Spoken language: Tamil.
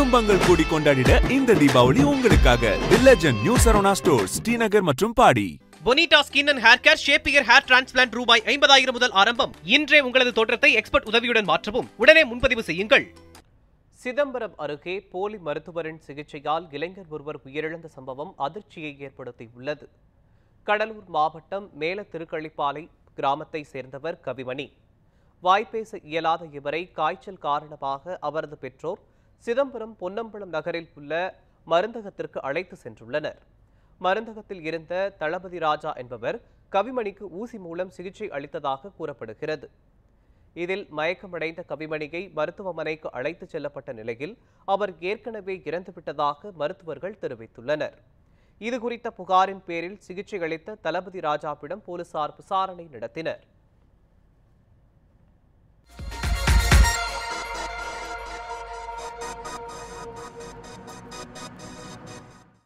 குடும்பங்கள் கூடி கொண்டாடிட இந்த தீபாவளி உங்களுக்காக the legend new Saravana stores Srinagar மற்றும் body Bonita skin and hair care Shapier hair transplant ரூபாய் ஐம்பதாயிரம் முதல் ஆரம்பம் இன்றே உங்களது தோற்றத்தை எக்ஸ்பர்ட் உதவியுடன் மாற்றவும் உடனே முன்பதிவு செய்யுங்கள் சிதம்பரம் அருகே போலி மருத்துவரின் சிகிச்சையால் இளைஞர் ஒருவர் உயிரிழந்த சம்பவம் அதிர்ச்சியை ஏற்படுத்தியுள்ளது கடலூர் மாவட்டம் மேல திருக்களிப்பாலை கிராமத்தை சேர்ந்தவர் கவிமணி வாய்ப்பேச இயலாத இவரை காய்ச்சல் காரணமாக அவரது பெற்றோர் சிதம்பரம் பொன்னம்பலம் நகரில் உள்ள மருந்தகத்திற்கு அழைத்து சென்றுள்ளனர் மருந்தகத்தில் இருந்த தளபதி ராஜா என்பவர் கவிமணிக்கு ஊசி மூலம் சிகிச்சை அளித்ததாக கூறப்படுகிறது இதில் மயக்கமடைந்த கவிமணியை மருத்துவமனைக்கு அழைத்துச் செல்லப்பட்ட நிலையில் அவர் ஏற்கனவே இறந்துவிட்டதாக மருத்துவர்கள் தெரிவித்துள்ளனர் இது குறித்த புகாரின் பேரில் சிகிச்சை அளித்த தளபதி ராஜாவிடம் போலீசார் விசாரணை நடத்தினர்